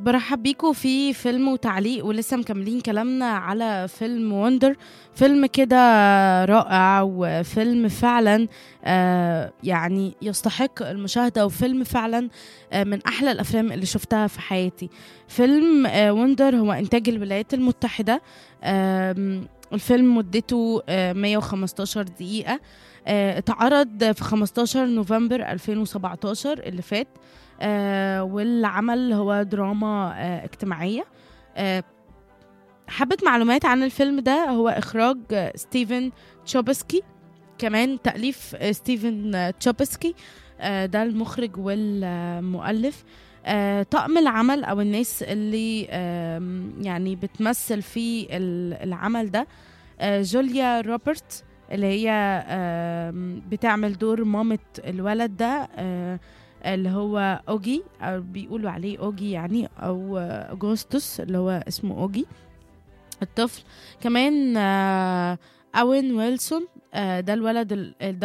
برحب بيكم في فيلم وتعليق ولسه مكملين كلامنا على فيلم وندر فيلم كده رائع وفيلم فعلا آه يعني يستحق المشاهدة وفيلم فعلا آه من أحلى الأفلام اللي شفتها في حياتي فيلم آه وندر هو إنتاج الولايات المتحدة آم، الفيلم مدته آه 115 دقيقة آه، اتعرض في 15 نوفمبر 2017 اللي فات آه، والعمل هو دراما آه، اجتماعية آه، حبة معلومات عن الفيلم ده هو إخراج آه، ستيفن تشوبسكي كمان تأليف آه، ستيفن آه، تشوبسكي آه، ده المخرج والمؤلف آه، طقم العمل أو الناس اللي آم، يعني بتمثل في ال- العمل ده آه، جوليا روبرت اللي هي آم، بتعمل دور مامة الولد ده آه، اللي هو اوجي او بيقولوا عليه اوجي يعني او آه، اغسطس اللي هو اسمه اوجي الطفل كمان آه، اوين ويلسون آه، ده الولد ال- ده